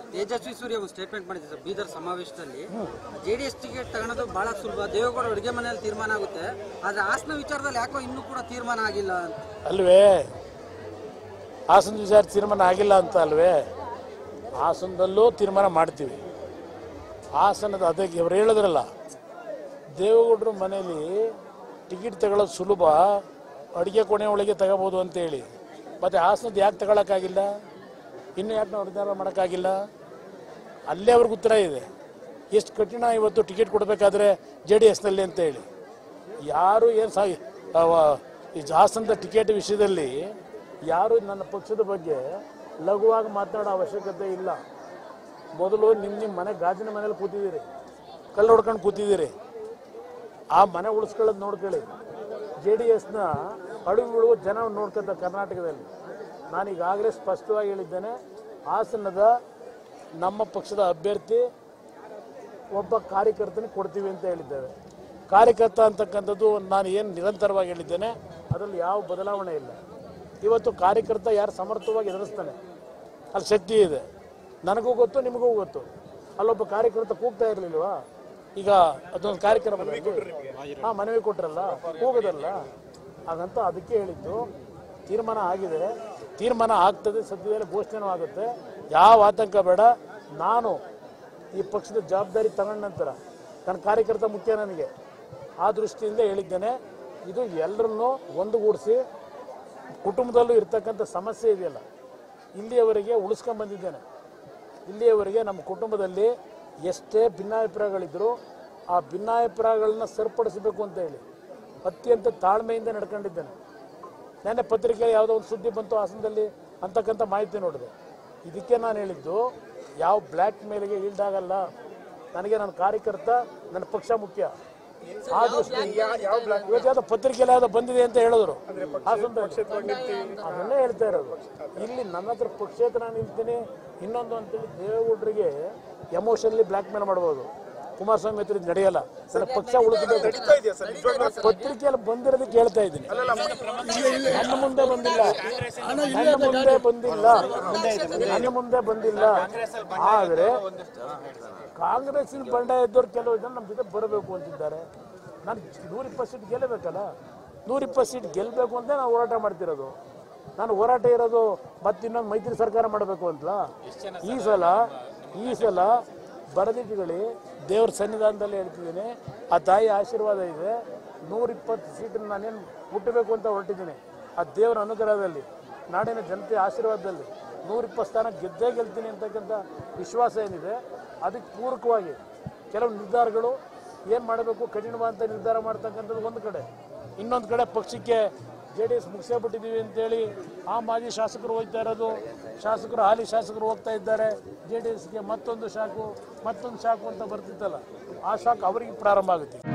ತೇಜಸ್ವಿ ಸೂರ್ಯ ಒಂದು ಸ್ಟೇಟ್ಮೆಂಟ್ ಮಾಡಿದ್ರು ಸರ್ ಬೀದರ್ ಸಮಾವೇಶದಲ್ಲಿ ಜೆ ಡಿ ಎಸ್ ಟಿಕೆಟ್ ತಗೊಳೋದು ಬಹಳ ಸುಲಭ ದೇವೇಗೌಡ ಅಡುಗೆ ಮನೆಯಲ್ಲಿ ತೀರ್ಮಾನ ಆಗುತ್ತೆ ಆದ್ರೆ ಹಾಸನ ವಿಚಾರದಲ್ಲಿ ಯಾಕೋ ಇನ್ನೂ ಕೂಡ ತೀರ್ಮಾನ ಆಗಿಲ್ಲ ಅಂತ ಅಲ್ವೇ ಹಾಸನ ವಿಚಾರ ತೀರ್ಮಾನ ಆಗಿಲ್ಲ ಅಂತ ಅಲ್ವೇ ಹಾಸನದಲ್ಲೂ ತೀರ್ಮಾನ ಮಾಡ್ತೀವಿ ಹಾಸನದ ಅದಕ್ಕೆ ಅವ್ರು ಹೇಳಿದ್ರಲ್ಲ ದೇವೇಗೌಡರು ಮನೇಲಿ ಟಿಕೆಟ್ ತಗೊಳ್ಳೋದು ಸುಲಭ ಅಡುಗೆ ಕೊನೆ ಒಳಗೆ ತಗೋಬೋದು ಅಂತೇಳಿ ಮತ್ತು ಹಾಸನದ ಯಾಕೆ ತಗೊಳಕ್ಕಾಗಿಲ್ಲ ಇನ್ನು ಯಾಕೆ ನಾವು ನಿರ್ಧಾರ ಮಾಡೋಕ್ಕಾಗಿಲ್ಲ ಅಲ್ಲೇ ಅವ್ರಿಗೆ ಉತ್ತರ ಇದೆ ಎಷ್ಟು ಕಠಿಣ ಇವತ್ತು ಟಿಕೆಟ್ ಕೊಡಬೇಕಾದ್ರೆ ಜೆ ಡಿ ಎಸ್ನಲ್ಲಿ ಅಂತ ಹೇಳಿ ಯಾರು ಏನು ಸಾ ಅವ- ಈ ಹಾಸನದ ಟಿಕೆಟ್ ವಿಷಯದಲ್ಲಿ ಯಾರು ನನ್ನ ಪಕ್ಷದ ಬಗ್ಗೆ ಲಘುವಾಗಿ ಮಾತನಾಡೋ ಅವಶ್ಯಕತೆ ಇಲ್ಲ ಮೊದಲು ನಿಮ್ಮ ನಿಮ್ಮ ಮನೆ ಗಾಜಿನ ಮನೇಲಿ ಕೂತಿದ್ದೀರಿ ಕಲ್ಲು ಹೊಡ್ಕೊಂಡು ಕೂತಿದ್ದೀರಿ ಆ ಮನೆ ಉಳಿಸ್ಕೊಳ್ಳೋದು ನೋಡ್ಕೊಳ್ಳಿ ಜೆ ಡಿ ಎಸ್ನ ಅಡುಗೆ ಉಳುವ ಜನ ನೋಡ್ಕೊತ ಕರ್ನಾಟಕದಲ್ಲಿ ನಾನು ಈಗಾಗಲೇ ಸ್ಪಷ್ಟವಾಗಿ ಹೇಳಿದ್ದೇನೆ ಹಾಸನದ ನಮ್ಮ ಪಕ್ಷದ ಅಭ್ಯರ್ಥಿ ಒಬ್ಬ ಕಾರ್ಯಕರ್ತನಿಗೆ ಕೊಡ್ತೀವಿ ಅಂತ ಹೇಳಿದ್ದೇವೆ ಕಾರ್ಯಕರ್ತ ಅಂತಕ್ಕಂಥದ್ದು ನಾನು ಏನು ನಿರಂತರವಾಗಿ ಹೇಳಿದ್ದೇನೆ ಅದರಲ್ಲಿ ಯಾವ ಬದಲಾವಣೆ ಇಲ್ಲ ಇವತ್ತು ಕಾರ್ಯಕರ್ತ ಯಾರು ಸಮರ್ಥವಾಗಿ ಎದುರಿಸ್ತಾನೆ ಅಲ್ಲಿ ಶಕ್ತಿ ಇದೆ ನನಗೂ ಗೊತ್ತು ನಿಮಗೂ ಗೊತ್ತು ಅಲ್ಲೊಬ್ಬ ಕಾರ್ಯಕರ್ತ ಕೂಗ್ತಾ ಇರಲಿಲ್ವಾ ಈಗ ಅದೊಂದು ಕಾರ್ಯಕ್ರಮದಲ್ಲಿ ಹಾಂ ಮನವಿ ಕೊಟ್ರಲ್ಲ ಕೂಗದಲ್ಲ ಹಾಗಂತ ಅದಕ್ಕೆ ಹೇಳಿದ್ದು ತೀರ್ಮಾನ ಆಗಿದೆ ತೀರ್ಮಾನ ಆಗ್ತದೆ ಸದ್ಯದಲ್ಲೇ ಘೋಷಣೆನೂ ಆಗುತ್ತೆ ಯಾವ ಆತಂಕ ಬೇಡ ನಾನು ಈ ಪಕ್ಷದ ಜವಾಬ್ದಾರಿ ತಗೊಂಡ ನಂತರ ನನ್ನ ಕಾರ್ಯಕರ್ತ ಮುಖ್ಯ ನನಗೆ ಆ ದೃಷ್ಟಿಯಿಂದ ಹೇಳಿದ್ದೇನೆ ಇದು ಎಲ್ಲರನ್ನೂ ಒಂದುಗೂಡಿಸಿ ಕುಟುಂಬದಲ್ಲೂ ಇರ್ತಕ್ಕಂಥ ಸಮಸ್ಯೆ ಇದೆಯಲ್ಲ ಇಲ್ಲಿಯವರೆಗೆ ಉಳಿಸ್ಕೊಂಡು ಬಂದಿದ್ದೇನೆ ಇಲ್ಲಿಯವರೆಗೆ ನಮ್ಮ ಕುಟುಂಬದಲ್ಲಿ ಎಷ್ಟೇ ಭಿನ್ನಾಭಿಪ್ರಾಯಗಳಿದ್ದರೂ ಆ ಭಿನ್ನಾಭಿಪ್ರಾಯಗಳನ್ನ ಸರಿಪಡಿಸಬೇಕು ಅಂತ ಹೇಳಿ ಅತ್ಯಂತ ತಾಳ್ಮೆಯಿಂದ ನಡ್ಕೊಂಡಿದ್ದೇನೆ ನೆನ್ನೆ ಪತ್ರಿಕೆಯಲ್ಲಿ ಯಾವುದೋ ಒಂದು ಸುದ್ದಿ ಬಂತು ಹಾಸನದಲ್ಲಿ ಅಂತಕ್ಕಂಥ ಮಾಹಿತಿ ನೋಡಿದೆ ಇದಕ್ಕೆ ನಾನು ಹೇಳಿದ್ದು ಯಾವ ಬ್ಲ್ಯಾಕ್ ಮೇಲ್ಗೆ ಈಲ್ಡ್ ಆಗಲ್ಲ ನನಗೆ ನನ್ನ ಕಾರ್ಯಕರ್ತ ನನ್ನ ಪಕ್ಷ ಮುಖ್ಯ ಆ ದೃಷ್ಟಿಯಿಂದ ಇವತ್ತು ಯಾವ್ದೋ ಪತ್ರಿಕೆಯಲ್ಲಿ ಯಾವ್ದೋ ಬಂದಿದೆ ಅಂತ ಹೇಳಿದ್ರು ಹಾಸನದಲ್ಲಿ ಅದನ್ನೇ ಹೇಳ್ತಾ ಇರೋದು ಇಲ್ಲಿ ನನ್ನ ಹತ್ರ ಪಕ್ಷೇತರ ನಿಲ್ತೀನಿ ಇನ್ನೊಂದು ಅಂತೇಳಿ ದೇವೇಗೌಡರಿಗೆ ಎಮೋಷನಲಿ ಬ್ಲ್ಯಾಕ್ ಮೇಲ್ ಮಾಡ್ಬೋದು ಕುಮಾರಸ್ವಾಮಿ ಹತ್ರ ಇದು ನಡೆಯಲ್ಲ ನನ್ನ ಪಕ್ಷ ಉಳಿಸಬೇಕು ಪತ್ರಿಕೆಯಲ್ಲಿ ಬಂದಿರೋದಕ್ಕೆ ಹೇಳ್ತಾ ಇದ್ದೀನಿ ನನ್ನ ಮುಂದೆ ಬಂದಿಲ್ಲ ನನ್ನ ಮುಂದೆ ಬಂದಿಲ್ಲ ನನ್ನ ಮುಂದೆ ಬಂದಿಲ್ಲ ಆದ್ರೆ ಕಾಂಗ್ರೆಸ್ಸಿನ ಬಂಡಾಯ ಇದ್ದವ್ರು ಕೆಲವು ಜನ ನಮ್ಮ ಜೊತೆ ಬರಬೇಕು ಅಂತಿದ್ದಾರೆ ನಾನು ನೂರಿಪ್ಪತ್ತು ಸೀಟ್ ಗೆಲ್ಲಬೇಕಲ್ಲ ನೂರಿಪ್ಪತ್ತು ಸೀಟ್ ಗೆಲ್ಲಬೇಕು ಅಂತ ನಾನು ಹೋರಾಟ ಮಾಡ್ತಿರೋದು ನಾನು ಹೋರಾಟ ಇರೋದು ಮತ್ತೆ ಇನ್ನೊಂದು ಮೈತ್ರಿ ಸರ್ಕಾರ ಮಾಡಬೇಕು ಅಂತಲ್ಲ ಈ ಸಲ ಈ ಸಲ ಬರದಿಟ್ಟುಗಳಿ ದೇವ್ರ ಸನ್ನಿಧಾನದಲ್ಲಿ ಹೇಳ್ತಿದ್ದೀನಿ ಆ ತಾಯಿ ಆಶೀರ್ವಾದ ಇದೆ ನೂರಿಪ್ಪತ್ತು ಸೀಟನ್ನು ನಾನೇನು ಮುಟ್ಟಬೇಕು ಅಂತ ಹೊರಟಿದ್ದೀನಿ ಆ ದೇವರ ಅನುಗ್ರಹದಲ್ಲಿ ನಾಡಿನ ಜನತೆ ಆಶೀರ್ವಾದದಲ್ಲಿ ನೂರಿಪ್ಪತ್ತು ಸ್ಥಾನ ಗೆದ್ದೇ ಗೆಲ್ತೀನಿ ಅಂತಕ್ಕಂಥ ವಿಶ್ವಾಸ ಏನಿದೆ ಅದಕ್ಕೆ ಪೂರಕವಾಗಿ ಕೆಲವು ನಿರ್ಧಾರಗಳು ಏನು ಮಾಡಬೇಕು ಕಠಿಣವಾದಂಥ ನಿರ್ಧಾರ ಮಾಡ್ತಕ್ಕಂಥದ್ದು ಒಂದು ಕಡೆ ಇನ್ನೊಂದು ಕಡೆ ಪಕ್ಷಕ್ಕೆ ಜೆ ಡಿ ಎಸ್ ಮುಗಿಸೇ ಬಿಟ್ಟಿದ್ದೀವಿ ಅಂತೇಳಿ ಆ ಮಾಜಿ ಶಾಸಕರು ಹೋಗ್ತಾ ಇರೋದು ಶಾಸಕರು ಹಾಲಿ ಶಾಸಕರು ಹೋಗ್ತಾ ಇದ್ದಾರೆ ಜೆ ಡಿ ಎಸ್ಗೆ ಮತ್ತೊಂದು ಶಾಕು ಮತ್ತೊಂದು ಶಾಕು ಅಂತ ಬರ್ತಿತ್ತಲ್ಲ ಆ ಶಾಕ್ ಅವರಿಗೆ ಪ್ರಾರಂಭ ಆಗುತ್ತೆ